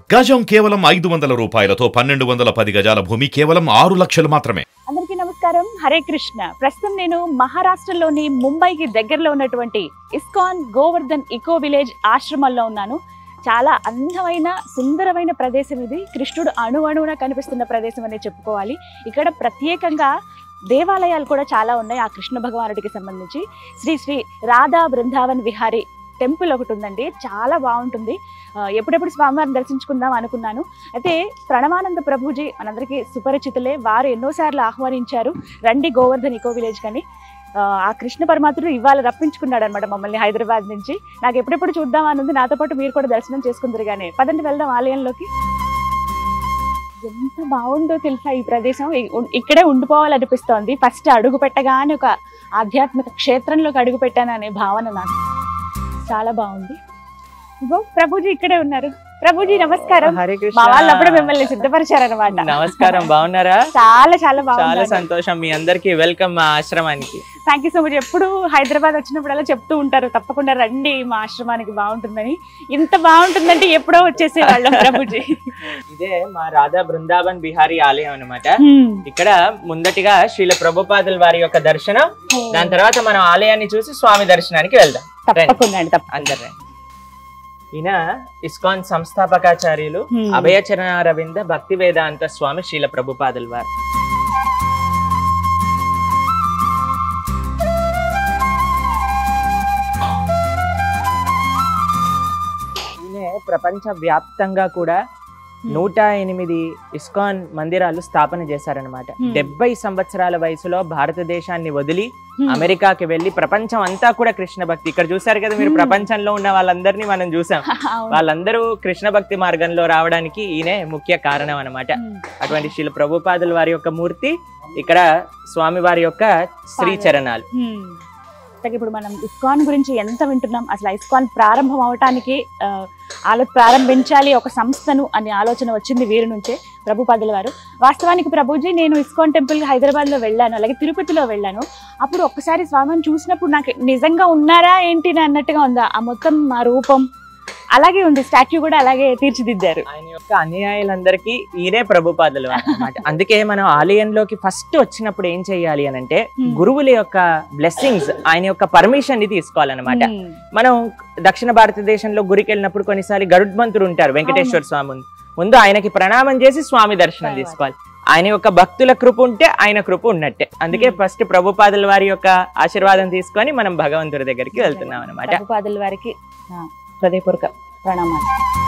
గజం కేవలం ఐదు వందల రూపాయలతో పన్నెండు వందల పది గజాల భూమి కేవలం ఆరు లక్షలు మాత్రమే అందరికీ నమస్కారం హరే కృష్ణ ప్రస్తుతం నేను మహారాష్ట్రలోని ముంబైకి దగ్గరలో ఉన్నటువంటి ఇస్కాన్ గోవర్ధన్ ఇకో విలేజ్ ఆశ్రమంలో ఉన్నాను చాలా అందమైన సుందరమైన ప్రదేశం ఇది కృష్ణుడు అణు అణువున కనిపిస్తున్న ప్రదేశం అనే చెప్పుకోవాలి ఇక్కడ ప్రత్యేకంగా దేవాలయాలు కూడా చాలా ఉన్నాయి ఆ కృష్ణ భగవానుడికి సంబంధించి శ్రీ శ్రీ రాధా బృందావన్ విహారీ టెంపుల్ ఒకటి ఉందండి చాలా బాగుంటుంది ఆ, ఎప్పుడెప్పుడు స్వామివారిని దర్శించుకుందాం అనుకున్నాను అయితే ప్రణవానంద ప్రభుజీ మనందరికీ సుపరిచితులే వారు ఎన్నోసార్లు ఆహ్వానించారు రండి గోవర్ధన్ ఇకో విలేజ్ కని ఆ, ఆ కృష్ణ పరమాత్ముడు ఇవాళ రప్పించుకున్నాడు అనమాట మమ్మల్ని హైదరాబాద్ నుంచి నాకు ఎప్పుడెప్పుడు చూద్దాం అని ఉంది నాతో పాటు మీరు కూడా దర్శనం చేసుకుందరు కానీ పదండి వెళ్దాం ఆలయంలోకి ఎంత బాగుందో తెలుసా ఈ ప్రదేశం ఇ- ఉం- ఇక్కడే ఉండిపోవాలనిపిస్తోంది ఫస్ట్ అడుగు పెట్టగానే ఒక ఆధ్యాత్మిక క్షేత్రంలోకి అడుగు పెట్టాననే భావన నాకు చాలా బాగుంది ఇగో ప్రభుజీ ఇక్కడే ఉన్నారు ప్రభుజీ నమస్కారం హరే కృష్ణ మా వాళ్ళు అప్పుడు మిమ్మల్ని సిద్ధపరిచారనమాట నమస్కారం బాగున్నారా చాలా చాలా చాలా బాగుంది సంతోషం మీ అందరికి వెల్కమ్ మా ఆశ్రమానికి థ్యాంక్ యూ సో మచ్ ఎప్పుడు హైదరాబాద్ వచ్చినప్పుడల్లా చెప్తూ ఉంటారు తప్పకుండా రండి మా ఆశ్రమానికి బాగుంటుందని ఇంత బాగుంటుందంటే ఎప్పుడో వచ్చేసే వాళ్ళం ప్రభుజీ ఇదే మా రాధా బృందావన్ బిహారీ ఆలయం అన్నమాట హ్మ్. ఇక్కడ ముందటిగా శ్రీల ప్రభుపాదుల వారి యొక్క దర్శనం దాని తర్వాత మనం ఆలయాన్ని చూసి స్వామి దర్శనానికి వెళ్దాం రండి. తప్పకుండా అండి తప్ప అందరు రండి. ఈయన ఇస్కాన్ సంస్థాపకాచార్యులు Hmm. అభయచరణారవింద భక్తి వేదాంత స్వామి శ్రీల ప్రభుపాదుల వారు ఈయన ప్రపంచ వ్యాప్తంగా కూడా నూట ఎనిమిది ఇస్కాన్ మందిరాలు స్థాపన చేశారనమాట Hmm. డెబ్బై సంవత్సరాల వయసులో భారతదేశాన్ని వదిలి హ్మ్. అమెరికాకి వెళ్లి ప్రపంచం అంతా కూడా కృష్ణ భక్తి ఇక్కడ చూసారు కదా మీరు Hmm. ప్రపంచంలో ఉన్న వాళ్ళందరినీ మనం చూసాం అవును. వాళ్ళందరూ కృష్ణ భక్తి మార్గంలో రావడానికి ఈయనే ముఖ్య కారణం అన్నమాట హ్మ్. అటువంటి శ్రీల ప్రభుపాదుల వారి యొక్క మూర్తి ఇక్కడ స్వామి వారి యొక్క శ్రీ చరణాలు హ్మ్. ఇంతకీ ఇప్పుడు మనం ఇస్కాన్ గురించి ఎంత వింటున్నాం అసలు ఆ ఇస్కాన్ ప్రారంభం అవటానికి ఆ, ఆలో ప్రారంభించాలి ఒక సంస్థను అనే ఆలోచన వచ్చింది వీరి నుంచే ప్రభుపాదుల వారు వాస్తవానికి ప్రభుజీ నేను ఇస్కాన్ టెంపుల్ హైదరాబాద్లో వెళ్ళాను అలాగే తిరుపతిలో వెళ్ళాను అప్పుడు ఒక్కసారి స్వామిని చూసినప్పుడు నాకు నిజంగా ఉన్నారా ఏంటి అని అన్నట్టుగా ఉందా ఆ మొత్తం ఆ రూపం అలాగే ఉంది స్టాచ్యూ కూడా అలాగే తీర్చిదిద్దారు ఆయన యొక్క అనుయాయులందరికీ ఈయనే ప్రభుపాదులు అన్నమాట అందుకే మనం ఆలయంలోకి ఫస్ట్ వచ్చినప్పుడు ఏం చేయాలి అని అంటే Hmm. గురువుల యొక్క బ్లెస్సింగ్స్ ఆయన యొక్క పర్మిషన్ ని తీసుకోవాలన్నమాట హ్మ్. మనం దక్షిణ భారతదేశంలో గురికి వెళ్ళినప్పుడు కొన్నిసార్లు గరుడ్మంతుడు ఉంటారు వెంకటేశ్వర స్వామి ముందు. ముందు ఆయనకి ప్రణామం చేసి స్వామి దర్శనం తర్వాత. తీసుకోవాలి ఆయన యొక్క భక్తుల కృప ఉంటే ఆయన కృప ఉన్నట్టే అందుకే Hmm. ఫస్ట్ ప్రభుపాదుల వారి యొక్క ఆశీర్వాదం తీసుకొని మనం భగవంతుడి దగ్గరికి వెళ్తున్నాం అనమాట ప్రభుపాదుల వారికి ఆ, హృదయపూర్వక ప్రణామాలు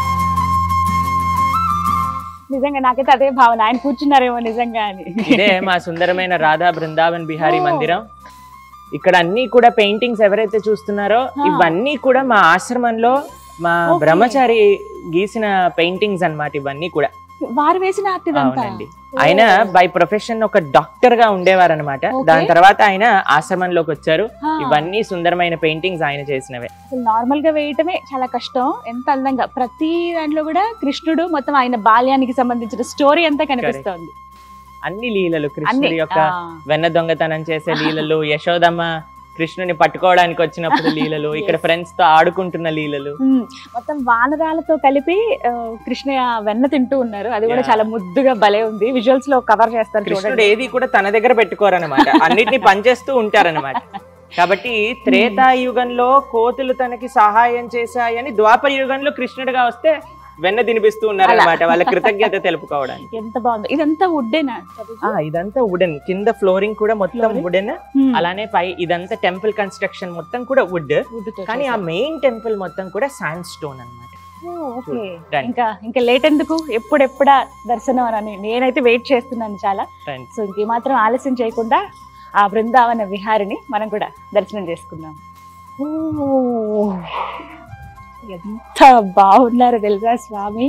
నిజంగా నాకైతే అదే భావన ఆయన కూర్చున్నారేమో నిజంగా అని ఇదే మా సుందరమైన రాధా బృందావన్ బిహారీ ఓ. మందిరం ఇక్కడ అన్ని కూడా పెయింటింగ్స్ ఎవరైతే చూస్తున్నారో ఆ. ఇవన్నీ కూడా మా ఆశ్రమంలో మా Okay. బ్రహ్మచారి గీసిన పెయింటింగ్స్ అన్నమాట ఇవన్నీ కూడా వారు వేసిన ఆర్ట్ ఇదంతా అవునండి ఆయన బై ప్రొఫెషన్ ఒక డాక్టర్ గా ఉండేవారు అనమాట Okay. దాని తర్వాత ఆయన ఆశ్రమంలోకి వచ్చారు ఆ, ఇవన్నీ సుందరమైన పెయింటింగ్స్ ఆయన చేసినవే అసలు నార్మల్ గా వేయటమే చాలా కష్టం ఎంత అందంగా ప్రతి దాంట్లో కూడా కృష్ణుడు మొత్తం ఆయన బాల్యానికి సంబంధించిన స్టోరీ అంతా కనిపిస్తోంది అన్ని లీలలు అన్ని కృష్ణుడి యొక్క ఆ, వెన్న దొంగతనం చేసే లీలలు యశోదమ్మ కృష్ణుని పట్టుకోవడానికి వచ్చినప్పుడు లీలలు ఇక్కడ Yes. ఫ్రెండ్స్ తో ఆడుకుంటున్న లీలలు ఉమ్, మొత్తం వానరాలతో కలిపి ఆ, కృష్ణయ్య వెన్న తింటూ ఉన్నారు అది కూడా Yeah. చాలా ముద్దుగా భలే ఉంది విజువల్స్ లో కవర్ చేస్తారు కృష్ణుడు చూడండి ఏది కూడా తన దగ్గర పెట్టుకోరనమాట అన్నిటిని పనిచేస్తూ ఉంటారనమాట కాబట్టి త్రేతాయుగంలో కోతులు తనకి సహాయం చేశాయని ద్వాపర యుగంలో కృష్ణుడిగా వస్తే వెన్న తినిపిస్తూ ఉన్నారనమాట వాళ్ళ కృతజ్ఞత తెలుపుకోవడానికి ఎంత బాగుంది ఇదంతా వుడ్డేనా ఆ ఇదంతా వుడెన్ కింద ఫ్లోరింగ్ కూడా మొత్తం Flooring? వుడెన్ హ్మ్. అలానే పై ఇదంతా టెంపుల్ కన్స్ట్రక్షన్ మొత్తం కూడా వుడ్ Wood తో కానీ ఆ చేశారు. మెయిన్ టెంపుల్ మొత్తం కూడా శాండ్ స్టోన్ అనమాట ఓ, ఓకే. రండి. ఇంకా ఇంకా లేట్ ఎందుకు ఎప్పుడెప్పుడా దర్శనం అని నేనైతే వెయిట్ చేస్తున్నాను చాలా సో ఇంకేమాత్రం ఆలస్యం చేయకుండా ఆ బృందావన విహారిని మనం కూడా దర్శనం చేసుకుందాం ఓ, ఎంత బాగున్నారు తెలుసా స్వామి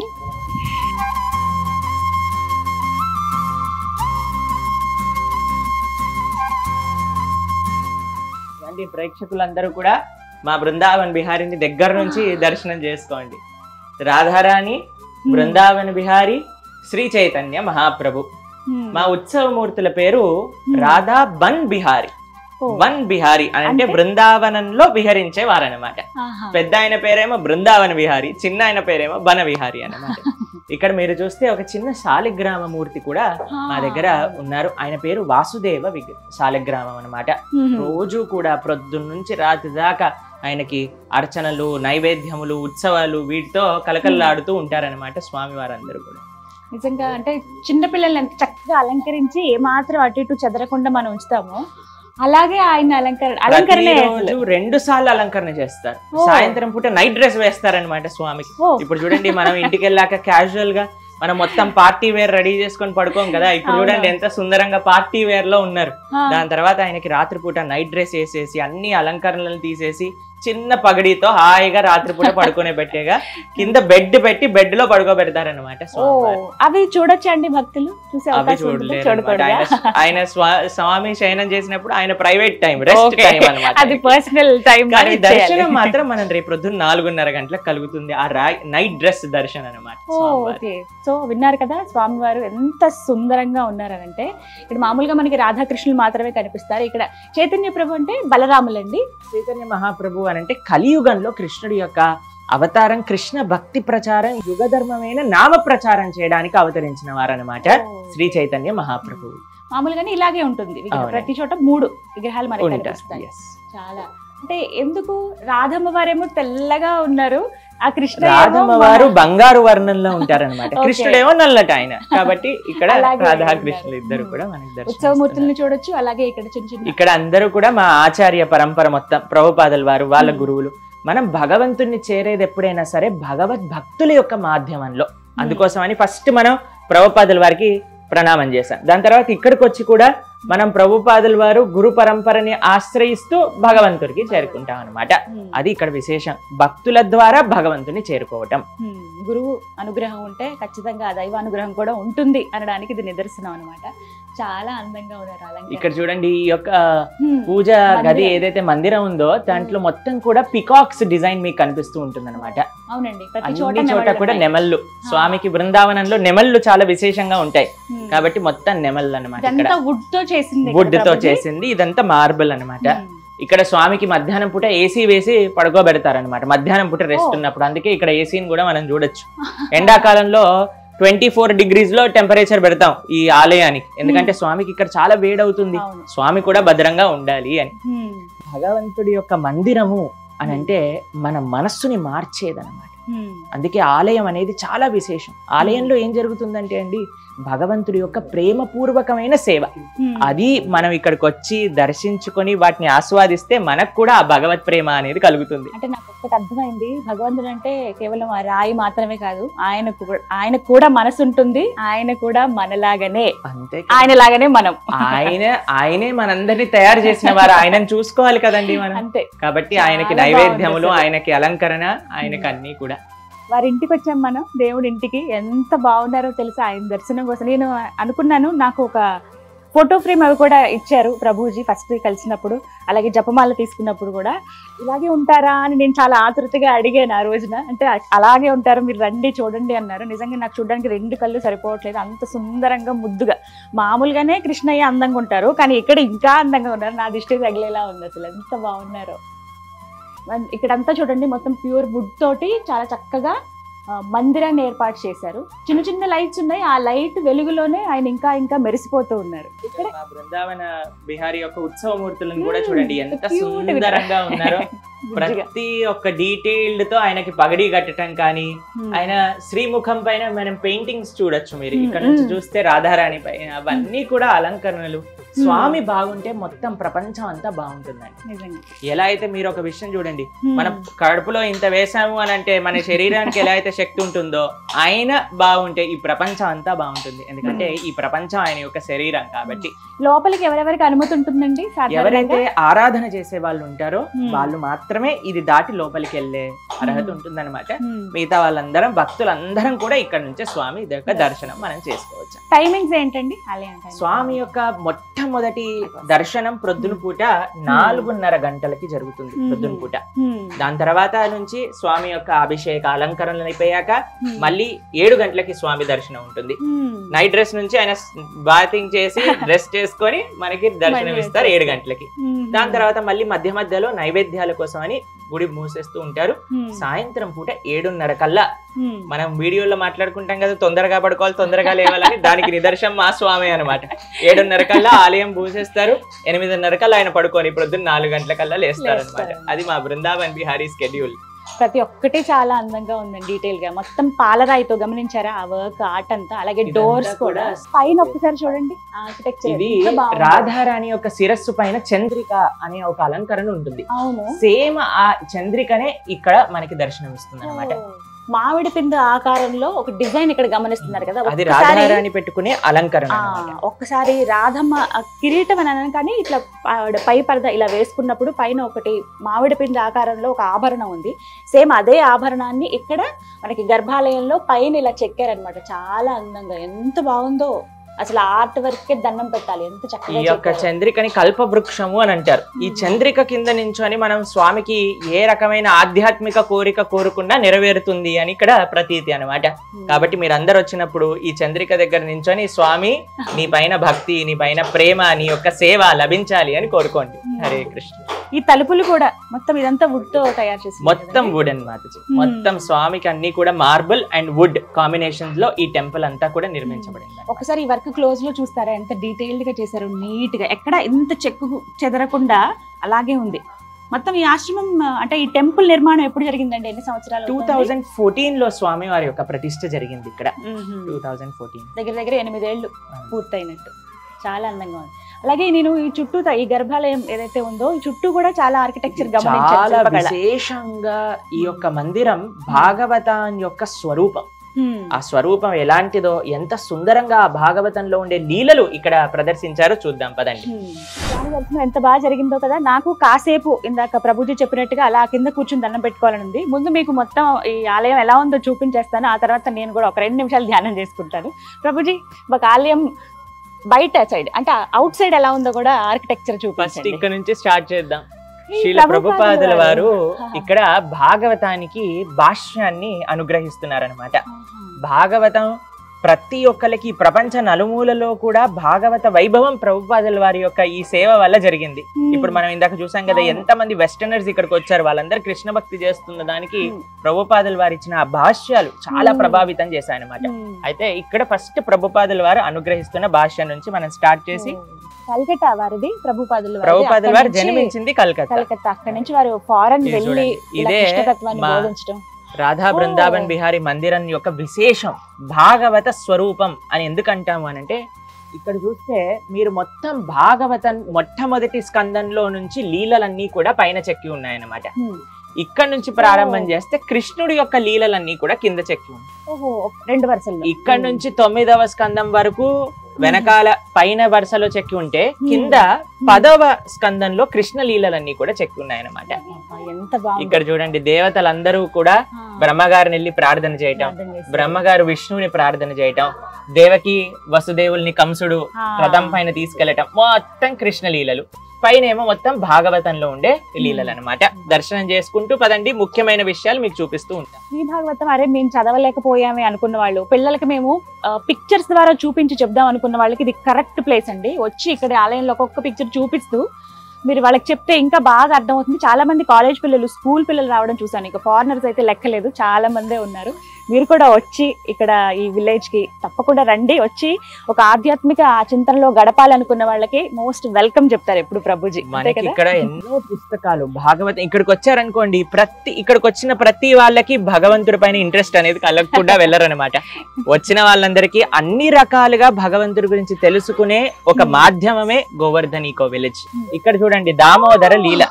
ఇలాంటి ప్రేక్షకులందరూ కూడా మా బృందావన్ బిహారీని దగ్గర నుంచి దర్శనం చేసుకోండి రాధారాణి బృందావన్ బిహారీ శ్రీ చైతన్య మహాప్రభు హ్మ్. మా ఉత్సవమూర్తుల పేరు Hmm. రాధా బన్ బిహారీ ఓ, వన్ బిహారీ అని అంటే అంటే? బృందావనంలో విహరించే వారనమాట ఆహా. పెద్ద ఆయన పేరేమో బృందావన విహారి చిన్న ఆయన పేరేమో బన విహారి అన్నమాట ఇక్కడ మీరు చూస్తే ఒక చిన్న శాలిగ్రామ మూర్తి కూడా మా దగ్గర ఉన్నారు ఆయన పేరు వాసుదేవ విగ్ శాలిగ్రామం అన్నమాట మ్మ్. రోజు కూడా ప్రొద్దున్న నుంచి రాత్రి దాకా ఆయనకి అర్చనలు నైవేద్యములు ఉత్సవాలు వీటితో కలకల్లాడుతూ ఉంటారన్నమాట స్వామి వారందరూ కూడా నిజంగా అంటే చిన్న పిల్లల్ని ఎంత చక్కగా అలంకరించి ఏమాత్రం అటు ఇటు చెదరకుండా మనం ఉంచుతామో అలాగే ఆయన అలంకరణ అలంకరణ ప్రతిరోజు రెండు సార్లు అలంకరణ చేస్తారు ఓ. సాయంత్రం పూట నైట్ డ్రెస్ వేస్తారనమాట స్వామికి ఓ ఇప్పుడు చూడండి మనం ఇంటికి వెళ్ళాక క్యాజువల్ గా మనం మొత్తం పార్టీ వేర్ రెడీ చేసుకొని పడుకోం కదా ఇప్పుడు అవును. చూడండి ఎంత సుందరంగా పార్టీ వేర్ లో ఉన్నారు ఆ, దాని తర్వాత ఆయనకి రాత్రిపూట నైట్ డ్రెస్ వేసేసి అన్ని అలంకరణలను తీసేసి చిన్న పగడితో హాయిగా రాత్రిపూట పడుకునే పెట్టేగా కింద బెడ్ పెట్టి బెడ్ లో పడుకోబెడతారనమాట ఓ అవి చూడొచ్చండి భక్తులు చూసే అవి అవకాశం ఉంటుందా? చూడలేరు అన్నమాట. చూడకూడదా ఆయన ఆయన స్వా- స్వామి శయనం చేసినప్పుడు ఆయన private time rest Okay. Time అనమాట అది పర్సనల్ టైం కానీ దర్శనం మాత్రం మనం రేపు పొద్దున్న నాలుగున్నర గంటలకు కలుగుతుంది ఆ నైట్ డ్రెస్ దర్శనం అనమాట ఓ ఓకే సో విన్నారు కదా స్వామివారు ఎంత సుందరంగా ఉన్నారనంటే ఇక్కడ మామూలుగా మనకి రాధాకృష్ణులు మాత్రమే కనిపిస్తారు ఇక్కడ చైతన్య ప్రభు అంటే బలరాములండి చైతన్య మహాప్రభు అని అంటే కలియుగంలో కృష్ణుడి యొక్క అవతారం కృష్ణ భక్తి ప్రచారం యుగ ధర్మమైన నామ ప్రచారం చేయడానికి అవతరించిన వారనమాట శ్రీ చైతన్య మహాప్రభువు మామూలుగానే ఇలాగే ఉంటుంది విగ్రహం. అవును. ప్రతి చోట మూడు విగ్రహాలు మనకి ఉంటారు. కనిపిస్తాయి Yes. చాలా అంటే ఎందుకు రాధమ్మ వారేమో తెల్లగా ఉన్నారు ఆ కృష్ణ రాధమ్మ ఏమో వారు మన- బంగారు వర్ణంలో ఉంటారన్నమాట Okay. కృష్ణుడేమో నల్లట ఆయన కాబట్టి ఇక్కడ అలాగే రాధా ఉన్నారు. కృష్ణులు ఇద్దరు Hmm. కూడా మనకి ఉత్సవమూర్తుల్ని దర్శనం చూడొచ్చు అలాగే ఇక్కడ చిన్న చిన్న ఇక్కడ అందరూ కూడా మా ఆచార్య పరంపర మొత్తం ప్రభుపాదల వారు వాళ్ళ Hmm. గురువులు మనం భగవంతుణ్ణి చేరేది ఎప్పుడైనా సరే భగవద్ భక్తుల యొక్క మాధ్యమంలో అందుకోసమని ఫస్ట్ మనం ప్రభుపాదుల వారికి ప్రణామం చేశాం దాని తర్వాత ఇక్కడికి వచ్చి కూడా మనం ప్రభుపాదుల వారు గురు పరంపరని ఆశ్రయిస్తూ భగవంతుడికి చేరుకుంటాం అనమాట Hmm. అది ఇక్కడ విశేషం భక్తుల ద్వారా భగవంతుని చేరుకోవటం హ్మ్. గురువు అనుగ్రహం ఉంటే ఖచ్చితంగా ఆ దైవ అనుగ్రహం కూడా ఉంటుంది అనడానికి ఇది నిదర్శనం అన్నమాట చాలా అందంగా ఉన్నారు అలంకరణ. ఇక్కడ చూడండి ఈ యొక్క హ్మ్. పూజ గది మందిరం. ఏదైతే మందిరం ఉందో దాంట్లో మొత్తం కూడా పికాక్స్ డిజైన్ మీకు కనిపిస్తూ ఉంటుంది అనమాట అవునండి ప్రతి అన్ని చోట చోట నెమళ్ళు కూడా ఉన్నాయి. నెమళ్ళు స్వామికి బృందావనంలో నెమళ్ళు చాలా విశేషంగా ఉంటాయి హ్మ్. కాబట్టి మొత్తం నెమళ్ళు అనమాట ఇక్కడ ఇదంతా వుడ్ తో చేసింది కదా వుడ్ తో ప్రభుజీ? చేసింది ఇదంతా మార్బుల్ అన్నమాట హ్మ్. ఇక్కడ స్వామికి మధ్యాహ్నం పూట ఏసీ వేసి పడుకోబెడతారనమాట మధ్యాహ్నం పూట రెస్ట్ ఓ. ఉన్నప్పుడు అందుకే ఇక్కడ ఏసీని కూడా మనం చూడొచ్చు ఎండాకాలంలో ట్వంటీ ఫోర్ డిగ్రీస్ లో టెంపరేచర్ పెడతాం ఈ ఆలయానికి ఎందుకంటే స్వామికి ఇక్కడ చాలా వేడవుతుంది అవును స్వామి కూడా భద్రంగా ఉండాలి అని హ్మ్. భగవంతుడి యొక్క మందిరము అని అంటే మన మనస్సుని మార్చేదన్నమాట హ్మ్. అందుకే ఆలయం అనేది చాలా విశేషం ఆలయంలో ఏం జరుగుతుందంటే అండి భగవంతుడి యొక్క ప్రేమపూర్వకమైన సేవ హ్మ్. అది మనం ఇక్కడికి వచ్చి దర్శించుకొని వాటిని ఆస్వాదిస్తే మనకు కూడా ఆ భగవత్ ప్రేమ అనేది కలుగుతుంది అంటే నాకు ఒకటి అర్థమైంది భగవంతుడు అంటే కేవలం ఆ రాయి మాత్రమే కాదు ఆయనకు కూడా ఆయనకు కూడా మనసు ఉంటుంది ఆయన కూడా మనలాగానే అంతే ఆయన లాగానే మనం ఆయన ఆయనే మనందరినీ తయారు చేసిన వారు ఆయనను చూసుకోవాలి కదండి మనం అంతే కాబట్టి చాలా ఆయనకి బాగుంది నైవేద్యములు అసలు. ఆయనకి అలంకరణ ఆయనకి అన్ని కూడా వారి ఇంటికి వచ్చాం మనం దేవుడి ఇంటికి ఎంత బాగున్నారో తెలుసా ఆయన దర్శనం కోసం నేను అనుకున్నాను నాకు ఒక ఫోటో ఫ్రేమ్ అవి కూడా ఇచ్చారు ప్రభుజీ ఫస్ట్ కలిసినప్పుడు అలాగే జపమాల తీసుకున్నప్పుడు కూడా ఇలాగే ఉంటారా అని నేను చాలా ఆతృతగా అడిగాను ఆ రోజున అంటే అలాగే ఉంటారు మీరు రండి చూడండి అన్నారు నిజంగా నాకు చూడడానికి రెండు కళ్ళు సరిపోవట్లేదు అంత సుందరంగా ముద్దుగా మామూలుగానే కృష్ణయ్య అందంగా ఉంటారు కానీ ఇక్కడ ఇంకా అందంగా ఉన్నారు నా దృష్టి తగిలేలా ఉంది అసలు ఎంత బాగున్నారో మన- ఇక్కడంతా చూడండి మొత్తం ప్యూర్ వుడ్ తోటి చాలా చక్కగా ఆ, మందిరాన్ని ఏర్పాటు చేశారు చిన్న చిన్న లైట్స్ ఉన్నాయి ఆ లైట్ వెలుగులోనే ఆయన ఇంకా ఇంకా మెరిసిపోతూ ఉన్నారు ఇక్కడ మా బృందావన బిహారీ యొక్క ఉత్సవ మూర్తులను కూడా మ్మ్. చూడండి ఎంత Cute గా. సుందరంగా ఉన్నారో బుజ్జిగా. ప్రతి ఒక్క డీటెయిల్డ్ తో ఆయనకి పగడి కట్టడం కానీ హ్మ్. ఆయన శ్రీముఖం పైన మనం పెయింటింగ్స్ చూడొచ్చు మీరు మ్మ్, ఇక్కడ నుంచి మ్మ్. చూస్తే రాధారాణి పైన అవన్నీ కూడా అలంకరణలు స్వామి బాగుంటే మొత్తం ప్రపంచం అంతా బాగుంటుందండి నిజంగా ఎలా అయితే మీరు ఒక విషయం చూడండి హ్మ్. మన కడుపులో ఇంత వేసాము అని అంటే మన శరీరానికి ఎలా అయితే శక్తి ఉంటుందో ఆయన బాగుంటే ఈ ప్రపంచం అంతా బాగుంటుంది ఎందుకంటే ఈ ప్రపంచం ఆయన యొక్క శరీరం కాబట్టి లోపలికి ఎవరెవరికి అనుమతి ఉంటుందండి ఎవరైతే సాధారణంగా ఆరాధన చేసే వాళ్ళు ఉంటారో Hmm. వాళ్ళు మాత్రమే ఇది దాటి లోపలికి వెళ్ళే అర్హత Hmm. ఉంటుందన్నమాట హ్మ్. మిగతా వాళ్ళందరం భక్తులందరం కూడా ఇక్కడ నుంచే స్వామి యొక్క దర్శనం మనం చేసుకోవచ్చు టైమింగ్స్ ఏంటండి ఆలయం timing? స్వామి యొక్క మొట్టమొదటి దర్శనం ప్రొద్దున పూట నాలుగున్నర గంటలకి జరుగుతుంది Hmm. ప్రొద్దున పూట హ్మ్. దాని తర్వాత నుంచి స్వామి యొక్క అభిషేక అలంకరణలు అయిపోయాక హ్మ్. మళ్ళీ ఏడు గంటలకి స్వామి దర్శనం ఉంటుంది హ్మ్. నైట్ డ్రెస్ నుంచి ఆయన బాతింగ్ చేసి డ్రెస్ చేసుకొని మనకి దర్శనం మళ్ళీ ఇస్తారు ఏడు గంటలకి హ్మ్. దాని తర్వాత మళ్ళీ మధ్య మధ్యలో నైవేద్యాల కోసం అని గుడి మూసేస్తూ ఉంటారు హ్మ్. సాయంత్రం పూట ఏడున్నర కల్లా హ్మ్. మనం వీడియోలో మాట్లాడుకుంటాం కదా తొందరగా పడుకోవాలి తొందరగా లేవాలని దానికి నిదర్శనం మా స్వామి అనమాట ఏడున్నర కల్లా ఆలయం పూసేస్తారు ఎనిమిదిన్నర కల్లా ఆయన పడుకోవాలి ప్రొద్దున నాలుగు గంటల కల్లా లేస్తారు అనమాట లేస్తారు. అది మా బృందావన్ బిహారీ స్కెడ్యూల్ ప్రతి ఒక్కటి చాలా అందంగా ఉందండి డీటెయిల్ గా మొత్తం పాలరాయితో గమనించారా ఆ వర్క్ ఆర్ట్ అంతా అలాగే ఇదంతా డోర్స్ కూడా కూడా పైన ఒక్కసారి చూడండి ఆర్కిటెక్చర్ ఇది రాధారాణి యొక్క శిరస్సు పైన చంద్రిక అనే ఒక అలంకరణ ఉంటుంది అవును సేమ్ ఆ చంద్రికనే ఇక్కడ మనకి దర్శనం ఇస్తుంది అనమాట మామిడి పిండి ఆకారంలో ఒక డిజైన్ ఇక్కడ గమనిస్తున్నారు కదా అది ఒక్కసారి- రాధారాణి పెట్టుకునే అలంకరణ ఆ, అన్నమాట. ఒక్కసారి రాధమ్మ ఆ కిరీటం అని అనను కానీ ఇట్లా ఆవిడ పై పరద ఇలా వేసుకున్నప్పుడు పైన ఒకటి మామిడి పిండి ఆకారంలో ఒక ఆభరణం ఉంది సేమ్ అదే ఆభరణాన్ని ఇక్కడ మనకి గర్భాలయంలో పైన ఇలా చెక్కారనమాట చాలా అందంగా ఎంత బాగుందో అసలు ఆర్ట్ వర్క్ కే దండం పెట్టాలి ఎంత ఈ చక్కగా యొక్క చెక్కారో. చంద్రికని కల్పవృక్షము అని అంటారు ఈ మ్మ్. చంద్రిక కింద నించొని మనం స్వామికి ఏ రకమైన ఆధ్యాత్మిక కోరిక కోరుకున్నా నెరవేరుతుంది అని ఇక్కడ ప్రతీతి అన్నమాట ఉమ్. కాబట్టి మీరు అందరు వచ్చినప్పుడు ఈ చంద్రిక దగ్గర నించొని స్వామి నీ పైన భక్తి నీ పైన ప్రేమ నీ యొక్క సేవ లభించాలి అని కోరుకోండి హరే కృష్ణ ఈ తలుపులు కూడా మొత్తం ఇదంతా వుడ్ తో తయారు చేసి మొత్తం వుడ్ అన్నమాట మొత్తం స్వామికి అన్ని కూడా మార్బుల్ అండ్ వుడ్ కాంబినేషన్స్ లో ఈ టెంపుల్ అంతా కూడా నిర్మించబడింది ఒకసారి ఈ వర్క్ క్లోజ్ లో చూస్తారా ఎంత డీటెయిల్డ్ గా చేశారు నీట్ గా ఎక్కడ ఇంత చెక్కు చెదరకుండా అలాగే ఉంది మొత్తం ఈ ఆశ్రమం అంటే ఈ టెంపుల్ నిర్మాణం ఎప్పుడు జరిగిందండి ఎన్ని సంవత్సరాలు టూ అవుతుంది? థౌజండ్ ఫోర్టీన్ లో స్వామి వారి యొక్క ప్రతిష్ట జరిగింది ఇక్కడ మ్మ్. టూ థౌజండ్ ఫోర్టీన్ దగ్గర దగ్గర ఎనిమిదేళ్లు పూర్తయినట్టు చాలా అందంగా ఉంది అలాగే నేను ఈ చుట్టూ ఈ గర్భాలయం ఏదైతే ఉందో ఈ చుట్టూ కూడా చాలా ఆర్కిటెక్చర్ చాలా గమనించాను శిల్పకళ. విశేషంగా ఈ యొక్క మందిరం భాగవతం యొక్క స్వరూపం మ్మ్. ఆ స్వరూపం ఎలాంటిదో ఎంత సుందరంగా ఆ భాగవతంలో ఉండే లీలలు ఇక్కడ ప్రదర్శించారో చూద్దాం పదండి మ్మ్. స్వామి దర్శనం ఎంత బాగా జరిగిందో కదా నాకు కాసేపు ఇందాక ప్రభుజీ చెప్పినట్టుగా అలా కింద కూర్చుని దండం పెట్టుకోవాలని ఉంది ముందు మీకు మొత్తం ఈ ఆలయం ఎలా ఉందో చూపించేస్తాను ఆ తర్వాత నేను కూడా ఒక రెండు నిమిషాలు ధ్యానం చేసుకుంటాను ప్రభుజీ ఒక ఆలయం బయట సైడ్ అంటే అవుట్ సైడ్ ఎలా ఉందో కూడా ఆర్కిటెక్చర్ ఫస్ట్ చూపించండి ఇక్కడ నుంచి స్టార్ట్ చేద్దాం ఈ శీల ప్రభుపాదుల వారు ఇక్కడ భాగవతానికి భాష్యాన్ని అనుగ్రహిస్తున్నారనమాట భాగవతం ప్రతి ఒక్కరికి ప్రపంచ నలుమూలలో కూడా భాగవత వైభవం ప్రభుపాదుల వారి యొక్క ఈ సేవ వల్ల జరిగింది ఇప్పుడు మనం ఇందాక చూసాం కదా అవును. ఎంత మంది వెస్టర్నర్స్ ఇక్కడికి వచ్చారు వాళ్ళందరూ కృష్ణ భక్తి చేస్తున్న దానికి మ్మ్. ప్రభుపాదుల వారు ఇచ్చిన ఆ భాష్యాలు చాలా మ్మ్. ప్రభావితం చేశాయన్నమాట మ్మ్. అయితే ఇక్కడ ఫస్ట్ ప్రభుపాదుల వారు అనుగ్రహిస్తున్న భాష్యం నుంచి మనం స్టార్ట్ చేసి కల్కట్టా వారిది ప్రభుపాదులు వారిది. ప్రభుపాదుల అక్కడి వారు నుంచి జన్మించింది కలకత్తా కలకత్తా అక్కడి నుంచి వారు ఫారెన్ ఇది వెళ్ళి చూడండి. ఇలా ఇదే కృష్ణతత్వాన్ని మా- బోధించడం రాధా ఓ. బృందావన్ బిహారీ మందిరం యొక్క విశేషం భాగవత స్వరూపం అని ఎందుకు అంటాము అని అంటే ఇక్కడ చూస్తే మీరు మొత్తం భాగవతం మొట్టమొదటి స్కందంలో నుంచి లీలలన్నీ కూడా పైన చెక్కి ఉన్నాయన్నమాట హ్మ్. ఇక్కడ నుంచి ప్రారంభం చేస్తే కృష్ణుడి యొక్క లీలలన్నీ కూడా కింద చెక్కి ఉన్నాయి ఓహో రెండు వరుసల్లో ఇక్కడ నుంచి తొమ్మిదవ స్కందం వరకు వెనకాల పైన వరుసలో చెక్కి ఉంటే కింద పదవ స్కందంలో కృష్ణ లీలలన్నీ కూడా చెక్కి ఉన్నాయన్నమాట అబ్బా, ఎంత బాగుంది ఇక్కడ చూడండి దేవతలందరూ కూడా బ్రహ్మగారిని వెళ్ళి ప్రార్థన చేయటం బ్రహ్మగారు విష్ణువుని ప్రార్థన చేయటం దేవకి వసుదేవుల్ని కంసుడు రథం పైన తీసుకెళ్లటం మొత్తం కృష్ణ లీలలు పైన ఏమో మొత్తం భాగవతంలో ఉండే లీలలు అనమాట దర్శనం చేసుకుంటూ పదండి ముఖ్యమైన విషయాలు మీకు చూపిస్తూ ఉంటాం శ్రీ భాగవతం అరే మేము చదవలేకపోయామే అనుకున్న వాళ్ళు పిల్లలకి మేము పిక్చర్స్ ద్వారా చూపించి చెప్దాం అనుకున్న వాళ్ళకి ఇది కరెక్ట్ ప్లేస్ అండి వచ్చి ఇక్కడ ఆలయంలో ఒక్కొక్క పిక్చర్ చూపిస్తూ మీరు వాళ్ళకి చెప్తే ఇంకా బాగా అర్థమవుతుంది చాలా మంది కాలేజ్ పిల్లలు స్కూల్ పిల్లలు రావడం చూసాను ఇక ఫారినర్స్ అయితే లెక్కలేదు చాలా మందే ఉన్నారు మీరు కూడా వచ్చి ఇక్కడ ఈ విలేజ్ కి తప్పకుండా రండి వచ్చి ఒక ఆధ్యాత్మిక ఆ చింతనలో గడపాలనుకున్న వాళ్ళకి మోస్ట్ వెల్కమ్ చెప్తారు ఎప్పుడు ప్రభుజీ అంతే మనకి కదా ఇక్కడ ఎన్నో పుస్తకాలు భాగవతం ఇక్కడికి వచ్చారనుకోండి ప్రతి ఇక్కడికి వచ్చిన ప్రతి వాళ్ళకి భగవంతుడి పైన ఇంట్రెస్ట్ అనేది కలగకుండా వెళ్ళరనమాట వచ్చిన వాళ్ళందరికీ అన్ని రకాలుగా భగవంతుడి గురించి తెలుసుకునే ఒక మాధ్యమమే గోవర్ధన్ ఈకో విలేజ్ ఇక్కడ చూడండి దామోదర లీల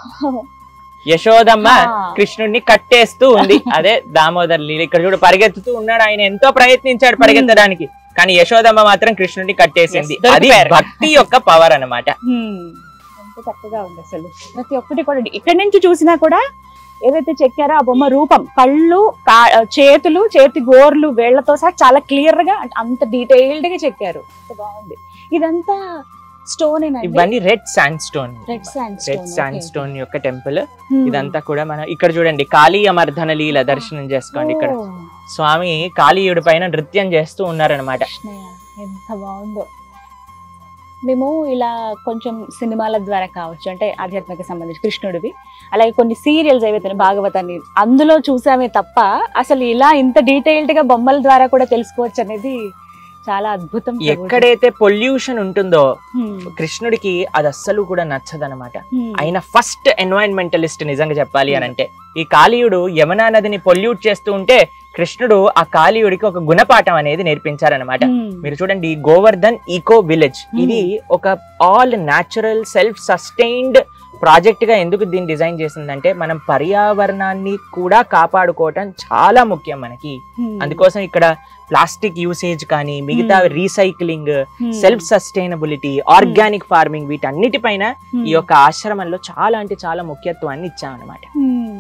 యశోదమ్మ ఆ. కృష్ణుడిని కట్టేస్తూ ఉంది అదే దామోదర్ లీల ఇక్కడ చూడు పరిగెత్తుతూ ఉన్నాడు ఆయన ఎంతో ప్రయత్నించాడు పరిగెత్తడానికి కానీ యశోదమ్మ మాత్రం కృష్ణుడిని కట్టేసింది Yes, అది దొరికిపోయారు. భక్తి యొక్క పవర్ అన్నమాట హ్మ్. ఎంత చక్కగా ఉంది అసలు ప్రతి ఒక్కటి కూడా ఇక్కడి నుంచి చూసినా కూడా ఏదైతే చెక్కారో ఆ బొమ్మ రూపం కళ్ళు కా- చేతులు చేతి గోర్లు వేళ్లతో సహా చాలా క్లియర్ గా అంటే అంత డీటెయిల్డ్ గా చెక్కారు ఎంత బాగుంది ఇదంతా స్టోన్ ఇవన్నీ red sand stone red sand red sand stone యొక్క టెంపుల్ ఇదంతా కూడా మనం ఇక్కడ చూడండి కాళీ అమర్ధన లీల దర్శనం చేసుకోండి ఇక్కడ స్వామి కాళీయుడి పైన నృత్యం చేస్తూ ఉన్నారనమాట ఎంత బాగుందో మేము ఇలా కొంచెం సినిమాల ద్వారా కావచ్చు అంటే ఆధ్యాత్మిక సంబంధించి కృష్ణుడివి అలాగే కొన్ని సీరియల్స్ ఏవైతే భాగవతాన్ని అందులో చూసామే తప్ప అసలు ఇలా ఇంత డీటెయిల్డ్ గా బొమ్మల ద్వారా కూడా తెలుసుకోవచ్చు అనేది చాలా అద్భుతం ప్రభుజీ. ఎక్కడైతే పొల్యూషన్ ఉంటుందో హ్మ్. కృష్ణుడికి అది అస్సలు కూడా నచ్చదనమాట హ్మ్. ఆయన ఫస్ట్ ఎన్వైరన్మెంటలిస్ట్ నిజంగా చెప్పాలి అని అంటే ఈ కాళీయుడు యమునా నదిని పొల్యూట్ చేస్తూ ఉంటే కృష్ణుడు ఆ కాళీయుడికి ఒక గుణపాఠం అనేది నేర్పించారనమాట హ్మ్. మీరు చూడండి గోవర్ధన్ ఈకో విలేజ్ ఇది ఒక all natural self sustained project గా ఎందుకు దీన్ని డిజైన్ చేసిందంటే మనం పర్యావరణాన్ని కూడా కాపాడుకోవటం చాలా ముఖ్యం మనకి హ్మ్. అందుకోసం ఇక్కడ ప్లాస్టిక్ యూసేజ్ కానీ మిగతా Hmm. రీసైక్లింగ్ హ్మ్. సెల్ఫ్ సస్టైనబిలిటీ ఆర్గానిక్ ఫార్మింగ్ వీటన్నిటిపైన హ్మ్. ఈ యొక్క ఆశ్రమంలో చాలా అంటే చాలా ముఖ్యత్వాన్ని ఇచ్చామన్నమాట హ్మ్.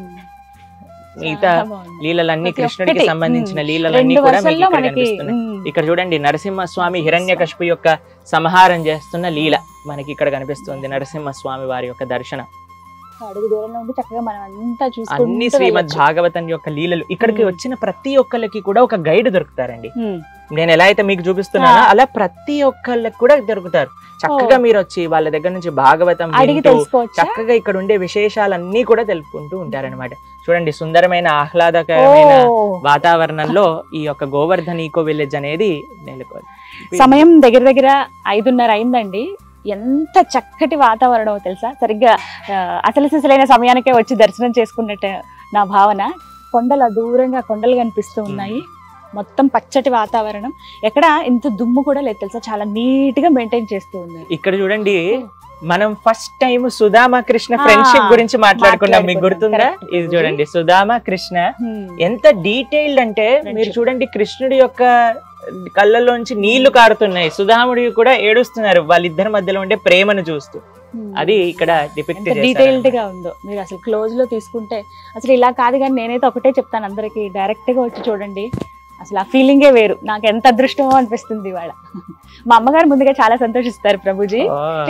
మిగతా చాలా బాగుంది. లీలలన్నీ ప్రతి కృష్ణుడికి ఒక్కటి. సంబంధించిన Hmm. లీలలన్నీ రెండు కూడా మీకు వర్షాల్లో ఇక్కడ మనకి కనిపిస్తున్నాయి హ్మ్. ఇక్కడ చూడండి నరసింహస్వామి హిరణ్యకశిపు యొక్క సంహారం చేస్తున్న లీల మనకి ఇక్కడ కనిపిస్తుంది నరసింహస్వామి వారి యొక్క దర్శనం అడుగు దూరంలో ఉండి చక్కగా మనం అంతా అన్ని చూసుకుంటూ శ్రీమద్ వెళ్ళొచ్చు. భాగవతం యొక్క లీలలు ఇక్కడికి Hmm. వచ్చిన ప్రతి ఒక్కళ్ళకి కూడా ఒక గైడ్ దొరుకుతారండి హ్మ్. నేను ఎలా అయితే మీకు చూపిస్తున్నానో Ah. అలా ప్రతి ఒక్కళ్ళకి కూడా దొరుకుతారు చక్కగా మీరు వచ్చి వాళ్ళ దగ్గర నుంచి భాగవతం అడిగి వింటూ తెలుసుకోవచ్చా చక్కగా ఇక్కడ ఉండే విశేషాలన్నీ కూడా తెలుపుకుంటూ ఉంటారన్నమాట చూడండి సుందరమైన ఆహ్లాదకరమైన ఓ. వాతావరణంలో ఈ యొక్క గోవర్ధన్ ఈకో విలేజ్ అనేది నెలకొంది సమయం దగ్గర దగ్గర ఐదున్నర అయిందండి ఎంత చక్కటి వాతావరణం తెలుసా సరిగ్గా ఆ, అసలు సిసలైన సమయానికే వచ్చి దర్శనం చేసుకున్నట్టు నా భావన కొండల దూరంగా కొండలు కనిపిస్తూ ఉన్నాయి మొత్తం పచ్చటి వాతావరణం ఎక్కడ ఇంత దుమ్ము కూడా లేదు తెలుసా చాలా నీట్ గా మెయింటైన్ చేస్తూ ఉన్నారు ఇక్కడ చూడండి మనం first time Sudama Krishna friendship Ah, గురించి మాట్లాడుకున్నాం మీకు మాట్లాడుకున్నాం. గుర్తుందా Correct. ఇది చూడండి సుధామ కృష్ణ హ్మ్. ఎంత డీటెయిల్డ్ అంటే మీరు Friendship. చూడండి కృష్ణుడి యొక్క కళ్ళల్లోంచి నీళ్లు కారుతున్నాయి సుధాముడి కూడా ఏడుస్తున్నారు వాళ్ళిద్దరి మధ్యలో ఉండే ప్రేమను చూస్తూ హ్మ్. అది ఇక్కడ డిపిక్ట్ ఎంత డీటెయిల్డ్ గా ఉందో మీరు అసలు క్లోజ్ లో తీసుకుంటే అసలు ఇలా కాదు కానీ నేనైతే ఒకటే చెప్తాను అందరికి డైరెక్ట్ గా వచ్చి చూడండి అసలు ఆ ఫీలింగే వేరు నాకు ఎంత అదృష్టమో అనిపిస్తుంది ఇవాళ మా అమ్మగారు ముందుగా చాలా సంతోషిస్తారు ప్రభుజీ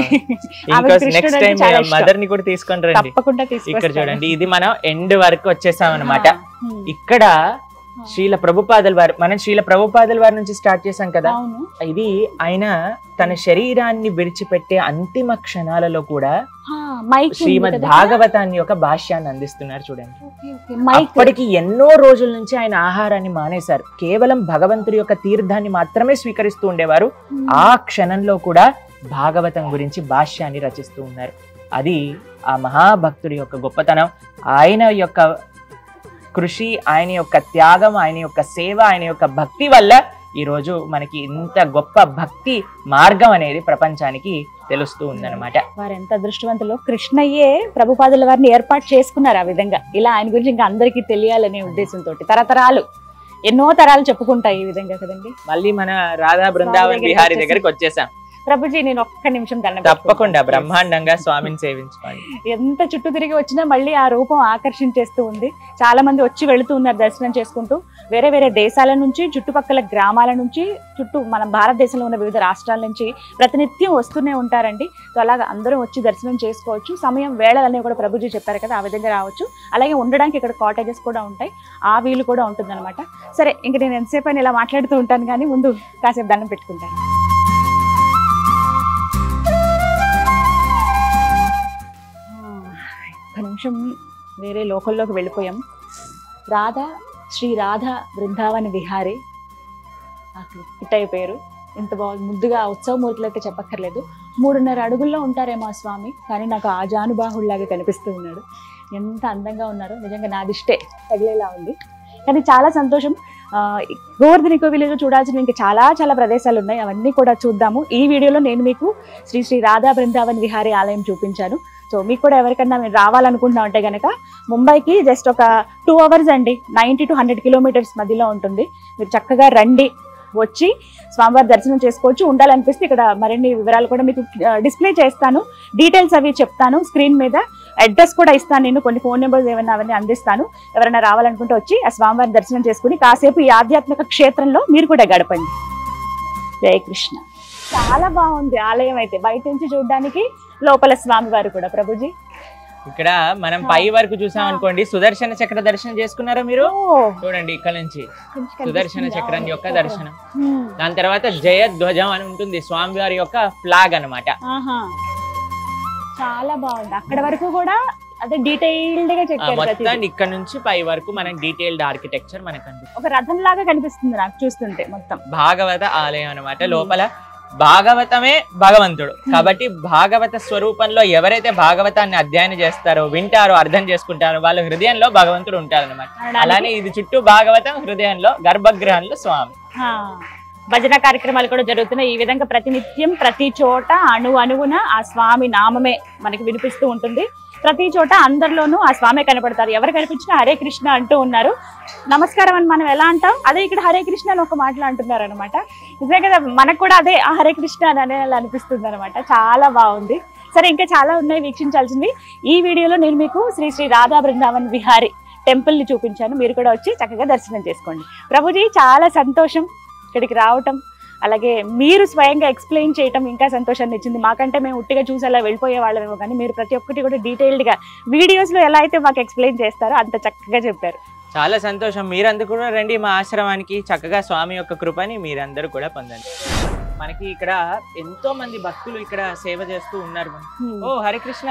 ఆమెకు కృష్ణుడు నెక్స్ట్ అంటే టైం చాలా ఇష్టం. మదర్ ని కూడా తీసుకొని రండి తప్పకుండా ఇక్కడ తీసుకొస్తాను. చూడండి ఇది మనం ఎండ్ వరకు వచ్చేసాం అనమాట హ్మ్. ఇక్కడ శ్రీల ప్రభుపాదుల వారు మనం శ్రీల ప్రభుపాదుల వారి నుంచి స్టార్ట్ చేశాం కదా అవును ఇది ఆయన తన శరీరాన్ని విడిచిపెట్టే అంతిమ క్షణాలలో కూడా ఆ, మైక్ ఉంది శ్రీమద్ కదా? భాగవతాన్ని యొక్క భాష్యాన్ని అందిస్తున్నారు చూడండి ఓకే, ఓకే. మైక్ అప్పటికి ఎన్నో రోజుల నుంచి ఆయన ఆహారాన్ని మానేశారు కేవలం భగవంతుడి యొక్క తీర్థాన్ని మాత్రమే స్వీకరిస్తూ ఉండేవారు హ్మ్. ఆ క్షణంలో కూడా భాగవతం గురించి భాష్యాన్ని రచిస్తూ ఉన్నారు అది ఆ మహాభక్తుడి యొక్క గొప్పతనం ఆయన యొక్క కృషి ఆయన యొక్క త్యాగం ఆయన యొక్క సేవ ఆయన యొక్క భక్తి వల్ల ఈ రోజు మనకి ఇంత గొప్ప భక్తి మార్గం అనేది ప్రపంచానికి తెలుస్తూ ఉందన్నమాట వారు ఎంత అదృష్టవంతులు కృష్ణయ్యే ప్రభుపాదుల వారిని ఏర్పాటు చేసుకున్నారు ఆ విధంగా ఇలా ఆయన గురించి ఇంకా అందరికీ తెలియాలనే ఉద్దేశంతో తరతరాలు ఎన్నో తరాలు చెప్పుకుంటాయి ఈ విధంగా కదండి మళ్ళీ మన రాధా బృందావన్ దగ్గరికి బిహారీ వచ్చేసాం. దగ్గరికి వచ్చేసాం ప్రభుజీ నేను ఒక్క నిమిషం దండం తప్పకుండా పెట్టుకుంటాను. బ్రహ్మాండంగా స్వామిని సేవించుకోండి ఎంత చుట్టూ తిరిగి వచ్చినా మళ్ళీ ఆ రూపం ఆకర్షించేస్తూ ఉంది చాలా మంది వచ్చి వెళుతూ ఉన్నారు దర్శనం చేసుకుంటూ వేరే వేరే దేశాల నుంచి చుట్టుపక్కల గ్రామాల నుంచి చుట్టూ మన భారతదేశంలో ఉన్న వివిధ రాష్ట్రాల నుంచి ప్రతినిత్యం వస్తూనే ఉంటారండి సో అలాగా అందరం వచ్చి దర్శనం చేసుకోవచ్చు సమయం వేళలనే కూడా ప్రభుజీ చెప్పారు కదా ఆ విధంగా రావచ్చు అలాగే ఉండడానికి ఇక్కడ కాటేజెస్ కూడా ఉంటాయి ఆ వీలు కూడా ఉంటుందన్నమాట సరే ఇంక నేను ఎంతసేపు అయినా ఇలా మాట్లాడుతూ ఉంటాను కానీ ముందు కాసేపు దండం పెట్టుకుంటాను ఒక్క నిమిషం వేరే లోకల్లోకి వెళ్ళిపోయాం రాధా శ్రీ రాధా బృందావన విహారీ నాకు హిట్టయ్య పేరు ఇంత బాగా ముద్దుగా ఉత్సవమూర్తులు అయితే చెప్పక్కర్లేదు మూడున్నర అడుగుల్లో ఉంటారేమో ఆ స్వామి కానీ నాకు ఆజానుబాహుళ్లాగా కనిపిస్తూ ఉన్నాడు ఎంత అందంగా ఉన్నారో నిజంగా నాదిష్టే తగిలేలా ఉంది కానీ చాలా సంతోషం ఆ, గోవర్ధన్ ఇకో విలేజ్ చూడాల్సిన ఇంకా చాలా చాలా ప్రదేశాలు ఉన్నాయి అవన్నీ కూడా చూద్దాము ఈ వీడియోలో నేను మీకు శ్రీ శ్రీ రాధా బృందావన్ విహారీ ఆలయం చూపించాను సో మీకు కూడా ఎవరికన్నా మీరు రావాలనుకుంటున్నా ఉంటే కనుక ముంబైకి జస్ట్ ఒక టూ అవర్స్ అండి నైంటీ టు హండ్రెడ్ కిలోమీటర్స్ మధ్యలో ఉంటుంది మీరు చక్కగా రండి వచ్చి స్వామివారి దర్శనం చేసుకోవచ్చు ఉండాలనిపిస్తే ఇక్కడ మరిన్ని వివరాలు కూడా మీకు డిస్ప్లే చేస్తాను డీటెయిల్స్ అవి చెప్తాను స్క్రీన్ మీద అడ్రస్ కూడా ఇస్తాను నేను కొన్ని ఫోన్ నెంబర్స్ ఏమైనా అవన్నీ అందిస్తాను ఎవరైనా రావాలనుకుంటే వచ్చి ఆ స్వామివారి దర్శనం చేసుకుని కాసేపు ఈ ఆధ్యాత్మిక క్షేత్రంలో మీరు కూడా గడపండి జయ కృష్ణ చాలా బాగుంది ఆలయం అయితే బయట నుంచి చూడడానికి లోపల స్వామివారు కూడా ప్రభుజీ ఇక్కడ మనం పై వరకు చూసాం అనుకోండి సుదర్శన చక్ర దర్శనం చేసుకున్నారా మీరు చూడండి ఇక్కడ నుంచి సుదర్శన చక్రం యొక్క దర్శనం హ్మ్. దాని తర్వాత జయధ్వజం అని ఉంటుంది స్వామివారి యొక్క ఫ్లాగ్ అన్నమాట ఆహా. చాలా బాగుంది అక్కడ వరకు కూడా అదే డీటెయిల్డ్ గా ఆ, చెక్కారు ప్రతిదీ. మొత్తం ఇక్కడ నుంచి పై వరకు మనకి డీటెయిల్డ్ ఆర్కిటెక్చర్ మనకు కనిపిస్తుంది ఒక రథం లాగా కనిపిస్తుంది నాకు చూస్తుంటే మొత్తం భాగవత ఆలయం అన్నమాట లోపల భాగవతమే భగవంతుడు కాబట్టి భాగవత స్వరూపంలో ఎవరైతే భాగవతాన్ని అధ్యయనం చేస్తారో వింటారో అర్థం చేసుకుంటారో వాళ్ళ హృదయంలో భగవంతుడు ఉంటారన్నమాట అనడానికి- అలానే ఇది చుట్టూ భాగవతం హృదయంలో గర్భగృహంలో స్వామి ఆ, భజన కార్యక్రమాలు కూడా జరుగుతున్నాయి ఈ విధంగా ప్రతినిత్యం ప్రతి చోట అణు అణువున ఆ స్వామి నామమే మనకి వినిపిస్తూ ఉంటుంది ప్రతి చోట అందరిలోనూ ఆ స్వామి కనపడతారు ఎవరు కనిపించినా హరే కృష్ణ అంటూ ఉన్నారు నమస్కారం అని మనం ఎలా అంటాం అదే ఇక్కడ హరే కృష్ణ అని ఒక మాటలు అంటున్నారు అనమాట నిజమే కదా మనకు కూడా అదే ఆ హరే కృష్ణ అని అనేలా అనిపిస్తుంది అనమాట చాలా బాగుంది సరే ఇంకా చాలా ఉన్నాయి వీక్షించాల్సింది ఈ వీడియోలో నేను మీకు శ్రీ శ్రీ రాధా బృందావన్ విహారీ టెంపుల్ ని చూపించాను మీరు కూడా వచ్చి చక్కగా దర్శనం చేసుకోండి ప్రభుజీ చాలా సంతోషం ఇక్కడికి రావటం అలాగే మీరు స్వయంగా ఎక్స్ప్లెయిన్ చేయటం ఇంకా సంతోషాన్ని ఇచ్చింది మాకంటే మేము ఉట్టిగా చూసి అలా వెళ్ళిపోయే వాళ్ళమేమో కానీ మీరు ప్రతి ఒక్కటి కూడా డీటెయిల్డ్గా వీడియోస్లో ఎలా అయితే మాకు ఎక్స్ప్లెయిన్ చేస్తారో అంత చక్కగా చెప్పారు చాలా సంతోషం మీరందరూ కూడా రండి మా ఆశ్రమానికి చక్కగా స్వామి యొక్క కృపని మీరందరూ కూడా పొందండి మనకి ఇక్కడ ఎంతో మంది భక్తులు ఇక్కడ సేవ చేస్తూ ఉన్నారు ఓ హరికృష్ణ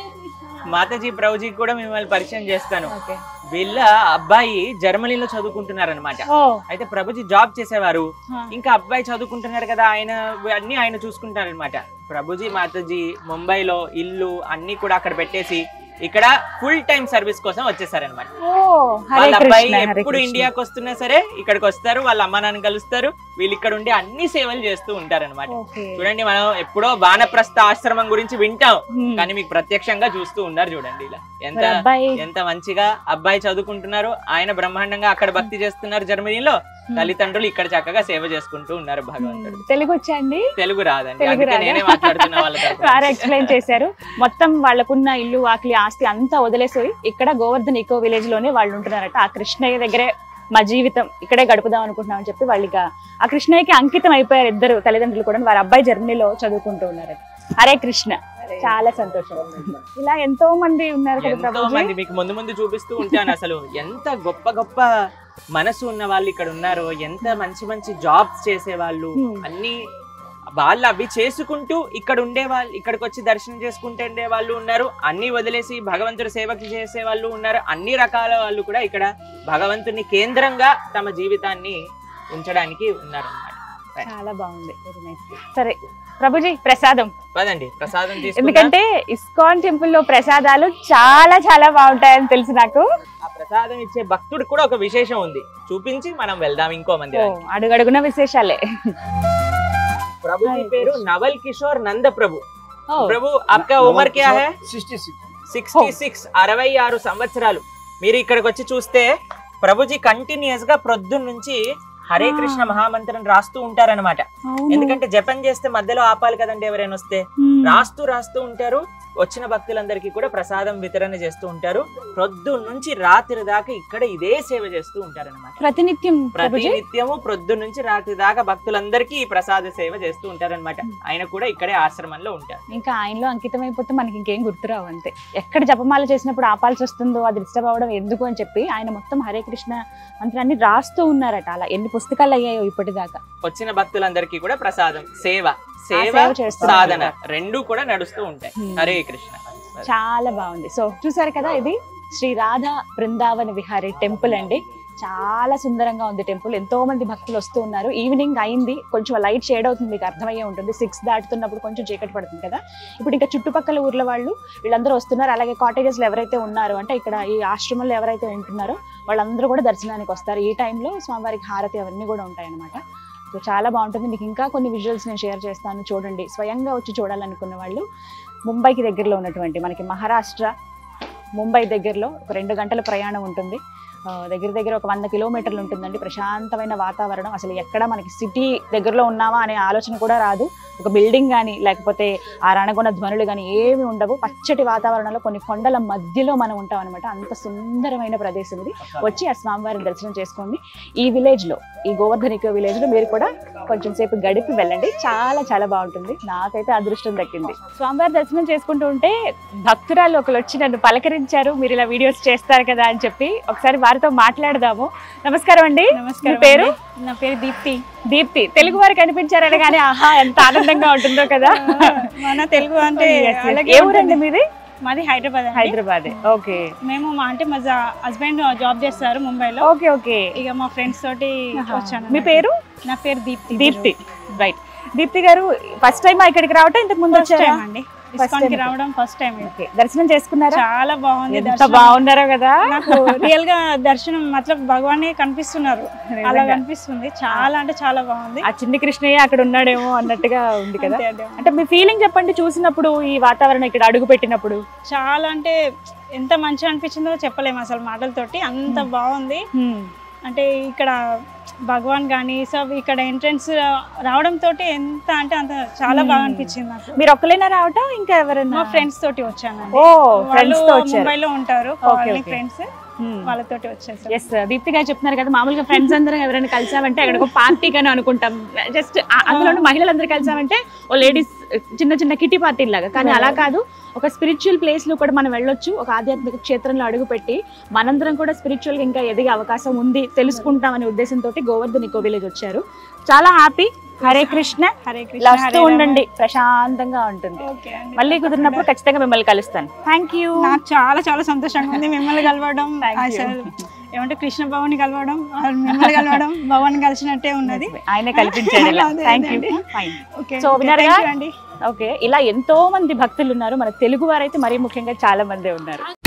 మాతాజీ ప్రభుజీ కూడా మిమ్మల్ని పరిచయం చేస్తాను ఓకే వీళ్ళ అబ్బాయి జర్మనీలో చదువుకుంటున్నారు అనమాట ఓ అయితే ప్రభుజీ జాబ్ చేసేవారు ఆ. ఇంకా అబ్బాయి చదువుకుంటున్నారు కదా ఆయన అన్ని ఆయన చూసుకుంటారు అనమాట ప్రభుజీ మాతాజీ ముంబైలో ఇల్లు అన్ని కూడా అక్కడ పెట్టేసి ఇక్కడ ఫుల్ టైం సర్వీస్ కోసం వచ్చేసారనమాట ఓ హరే వాళ్ళ అబ్బాయి కృష్ణ హరే ఎప్పుడు కృష్ణ. ఇండియాకి వస్తున్నా సరే ఇక్కడికి వస్తారు వాళ్ళ అమ్మ నాన్న కలుస్తారు వీళ్ళు ఇక్కడ ఉండి అన్ని సేవలు చేస్తూ ఉంటారన్నమాట ఓకే చూడండి మనం ఎప్పుడో బాణప్రస్థ ఆశ్రమం గురించి వింటాం హ్మ్. కానీ మీకు ప్రత్యక్షంగా చూస్తూ ఉన్నారు చూడండి ఇలా ఎంత మరి అబ్బాయి ఎంత మంచిగా అబ్బాయి చదువుకుంటున్నారు ఆయన బ్రహ్మాండంగా అక్కడ భక్తి చేస్తున్నారు జర్మనీలో తల్లిదండ్రులు ఇక్కడ చక్కగా సేవ చేసుకుంటూ ఉన్నారు భగవంతుడు తెలుగు వచ్చా అండి తెలుగు రాదండి తెలుగు అందుకే రాదా? నేనే మాట్లాడుతున్నా వాళ్ళ తరపున. వారు ఎక్స్ప్లెయిన్ చేశారు మొత్తం వాళ్ళకున్న ఇల్లు ఆకలి ఆస్తి అంతా వదిలేసి ఇక్కడ గోవర్ధన్ ఈకో విలేజ్ లోనే వాళ్ళు ఉంటున్నారట ఆ కృష్ణయ్య దగ్గరే మా జీవితం ఇక్కడే గడుపుదాం అనుకుంటున్నాం అని చెప్పి వాళ్ళు ఇక ఆ కృష్ణయ్యకి అంకితం అయిపోయారు ఇద్దరు తల్లిదండ్రులు కూడా వారి అబ్బాయి జర్మనీలో చదువుకుంటూ ఉన్నారు హరే కృష్ణ చాలా సంతోషం ఇలా ఎంతో మంది ఉన్నారు కదా ఎంతో ప్రభుజీ మంది మీకు ముందు ముందు చూపిస్తూ ఉంటాను అసలు ఎంత గొప్ప గొప్ప మనసు ఉన్న వాళ్ళు ఇక్కడ ఉన్నారు ఎంత మంచి మంచి జాబ్స్ చేసే వాళ్ళు Hmm. అన్ని వాళ్ళు అవి చేసుకుంటూ ఇక్కడ ఉండే వాళ్ళు ఇక్కడికి వచ్చి దర్శనం చేసుకుంటూ ఉండే వాళ్ళు ఉన్నారు అన్ని వదిలేసి భగవంతుడి సేవకి చేసే వాళ్ళు ఉన్నారు అన్ని రకాల వాళ్ళు కూడా ఇక్కడ భగవంతుని కేంద్రంగా తమ జీవితాన్ని ఉంచడానికి ఉన్నారు అన్నమాట చాలా బాగుంది వెరీ నైస్ సరే ప్రభుజీ ప్రసాదం పదండి ప్రసాదం తీసుకుందాం ఎందుకంటే ఇస్కాన్ టెంపుల్ లో ప్రసాదాలు చాలా చాలా బాగుంటాయని తెలుసు నాకు ఆ ప్రసాదం ఇచ్చే భక్తుడు కూడా ఒక విశేషం ఉంది చూపించి మనం వెళ్దాం ఇంకో ఓ, మందిరానికి అడుగడుగున విశేషాలే प्रभु जी हाय पेरू नवल किशोर नंद प्रभु ఓ, प्रभु आपका उम्र क्या है సిక్స్టీ సిక్స్ అరవై ఆరు సంవత్సరాలు మీరు ఇక్కడికి వచ్చి చూస్తే ప్రభుజీ కంటిన్యూస్ గా ప్రొద్దున్న నుంచి హరే ఆ. కృష్ణ మహామంత్రం రాస్తూ ఉంటారన్నమాట అవును. ఎందుకంటే జపం చేస్తే మధ్యలో ఆపాలి కదండి ఎవరైనా వస్తే హ్మ్. రాస్తూ రాస్తూ ఉంటారు వచ్చిన భక్తులందరికీ కూడా ప్రసాదం వితరణ చేస్తూ ఉంటారు ప్రొద్దున్న నుంచి రాత్రి దాకా ఇక్కడ ఇదే సేవ చేస్తూ ఉంటారన్నమాట ప్రతినిత్యం ప్రభుజీ ప్రతినిత్యము ప్రొద్దు నుంచి రాత్రి దాకా భక్తులందరికీ ఈ ప్రసాద సేవ చేస్తూ ఉంటారన్నమాట ఆయన కూడా ఇక్కడే ఆశ్రమంలో ఉంటారు ఇంకా ఆయనలో అంకితం అయిపోతే మనకి ఇంకేం గుర్తురావు అంతే ఎక్కడ జపమాల చేసినప్పుడు ఆపాల్సి వస్తుందో అది డిస్టర్బ్ అవ్వడం ఎందుకు అని చెప్పి ఆయన మొత్తం హరే కృష్ణ మంత్రాన్ని రాస్తూ ఉన్నారట అలా ఎన్ని పుస్తకాలు అయ్యాయో ఇప్పటిదాకా వచ్చిన భక్తులందరికీ కూడా ప్రసాదం సేవ సేవ సేవ చేస్తున్నారు. సాధన రెండు కూడా నడుస్తూ ఉంటాయి Hmm. హరే కృష్ణ చాలా బాగుంది సో చూసారు కదా ఇది శ్రీ రాధా బృందావన విహారీ టెంపుల్ అండి చాలా సుందరంగా ఉంది టెంపుల్ ఎంతో మంది భక్తులు వస్తూ ఉన్నారు ఈవినింగ్ అయింది కొంచెం లైట్ షేడ్ అవుతుంది మీకు అర్థమయ్యే ఉంటుంది సిక్స్ దాటుతున్నప్పుడు కొంచెం చీకటి పడుతుంది కదా ఇప్పుడు ఇంకా చుట్టుపక్కల ఊర్ల వాళ్ళు వీళ్ళందరూ వస్తున్నారు అలాగే కాటేజెస్లో ఎవరైతే ఉన్నారో అంటే ఇక్కడ ఈ ఆశ్రమంలో ఎవరైతే ఉంటున్నారో వాళ్ళందరూ కూడా దర్శనానికి వస్తారు ఈ టైంలో స్వామివారికి హారతి అవన్నీ కూడా ఉంటాయన్నమాట సో చాలా బాగుంటుంది మీకు ఇంకా కొన్ని విజువల్స్ నేను షేర్ చేస్తాను చూడండి స్వయంగా వచ్చి చూడాలనుకున్న వాళ్ళు ముంబైకి దగ్గరలో ఉన్నటువంటి మనకి మహారాష్ట్ర ముంబై దగ్గరలో ఒక రెండు గంటల ప్రయాణం ఉంటుంది ఆ, దగ్గర దగ్గర ఒక వంద కిలోమీటర్లు ఉంటుందండి ప్రశాంతమైన వాతావరణం అసలు ఎక్కడ మనకి సిటీ దగ్గరలో ఉన్నామా అనే ఆలోచన కూడా రాదు ఒక బిల్డింగ్ కానీ లేకపోతే ఆ రణగొన ధ్వనులు కానీ ఏమి ఉండవు పచ్చటి వాతావరణంలో కొన్ని కొండల మధ్యలో మనం ఉంటాం అనమాట అంత సుందరమైన ప్రదేశం ఇది వచ్చి ఆ స్వామివారిని దర్శనం చేసుకోండి ఈ విలేజ్ లో ఈ గోవర్ధనిక విలేజ్ లో మీరు కూడా కొంచెం సేపు గడిపి వెళ్ళండి చాలా చాలా బాగుంటుంది నాకైతే అదృష్టం దక్కింది స్వామివారి దర్శనం చేసుకుంటూ ఉంటే భక్తురాలు ఒకరు వచ్చి నన్ను పలకరించారు మీరు ఇలా వీడియోస్ చేస్తారు కదా అని చెప్పి ఒకసారి వారితో మాట్లాడదాము నమస్కారం అండి నమస్కారం మీ పేరు? అండి. నా పేరు దీప్తి దీప్తి తెలుగు వారు కనిపించారని కానీ ఆహా ఎంత ఆనందంగా ఉంటుందో కదా మన తెలుగు అంటే Yes, yes. అలాగే ఏ ఊరండి ఉంటుంది. మీది మాది హైదరాబాద్ అండి. హైదరాబాద్ ఓకే మేము మా అంటే మా హస్బెండ్ జాబ్ చేస్తారు ముంబైలో ఓకే ఓకే ఇక మా ఫ్రెండ్స్ తోటి వచ్చాను మీ పేరు నా పేరు దీప్తి దీప్తి రైట్ దీప్తి గారు ఫస్ట్ టైం ఇక్కడికి రావటం ఇంతకు ముందు ఫస్ట్ వచ్చారా టైం అండి First ఇస్కాన్ కి time. రావడం ఫస్ట్ టైం ఓకే దర్శనం చేసుకున్నారా చాలా బాగుంది ఎంత దర్శనం బాగున్నారో కదా నాకు రియల్ గా దర్శనం మతలబ్ భగవాన్ కనిపిస్తున్నారు అలా నిజంగా. కనిపిస్తుంది చాలా అంటే చాలా బాగుంది ఆ చిన్ని కృష్ణయ్య అక్కడ ఉన్నాడేమో అన్నట్టుగా ఉంది కదా అంతే అండి. అంటే మీ ఫీలింగ్ చెప్పండి చూసినప్పుడు ఈ వాతావరణం ఇక్కడ అడుగు పెట్టినప్పుడు చాలా అంటే ఎంత మంచిగా అనిపించిందో చెప్పలేము అసలు మాటలతోటి అంత బాగుంది అంటే ఇక్కడ భగవాన్ కానీ సో ఇక్కడ ఎంట్రన్స్ రావడం తోటి ఎంత అంటే అంత చాలా బాగా అనిపించింది నాకు మీరు ఒక్కలేనా రావటం ఇంకా ఎవరైనా మా ఫ్రెండ్స్ తోటి వచ్చాను ఓ ఫ్రెండ్స్ తో వచ్చారు ముంబైలో ఉంటారు Okay, okay. ఫ్రెండ్స్ వాళ్ళతోటి వచ్చేసారు ఎస్ దీప్తి గారు చెప్తున్నారు కదా మామూలుగా ఫ్రెండ్స్ అందరం ఎవరైనా కలిసామంటే అక్కడ ఒక పార్టీ కానీ అనుకుంటాం జస్ట్ అందులో మహిళలందరూ కలిసామంటే ఓ లేడీస్ చిన్న చిన్న కిటీ పార్టీ లాగా కానీ అలా కాదు ఒక స్పిరిచువల్ ప్లేస్ లో కూడా మనం వెళ్ళొచ్చు ఒక ఆధ్యాత్మిక క్షేత్రంలో అడుగుపెట్టి మనందరం కూడా స్పిరిచువల్ గా ఇంకా ఎదిగే అవకాశం ఉంది తెలుసుకుంటాం అనే ఉద్దేశంతో గోవర్ధన్ ఇకో విలేజ్ వచ్చారు చాలా హ్యాపీ హరే కృష్ణ హరే కృష్ణ ఇలా హరే వస్తూ ఉండండి ప్రశాంతంగా ఉంటుంది ఓకే అండి. మళ్ళీ కుదిరినప్పుడు ఖచ్చితంగా మిమ్మల్ని కలుస్తాను థ్యాంక్ యూ నాకు చాలా చాలా సంతోషంగా ఉంది మిమ్మల్ని కలవడం Thank you. అసలు ఏమంటే కృష్ణ భవన్ కలవడం ఆ మిమ్మల్ని కలవడం భవన్ కలిసినట్టే ఉన్నది ఆయన కల్పించాడు ఇలా అదే, థ్యాంక్ యూ అదే. ఫైన్ ఓకే So, ఓకే, విన్నారుగా? thank you అండి ఓకే ఇలా ఎంతో మంది భక్తులు ఉన్నారు మన తెలుగు వారైతే మరీ ముఖ్యంగా చాలా మంది ఉన్నారు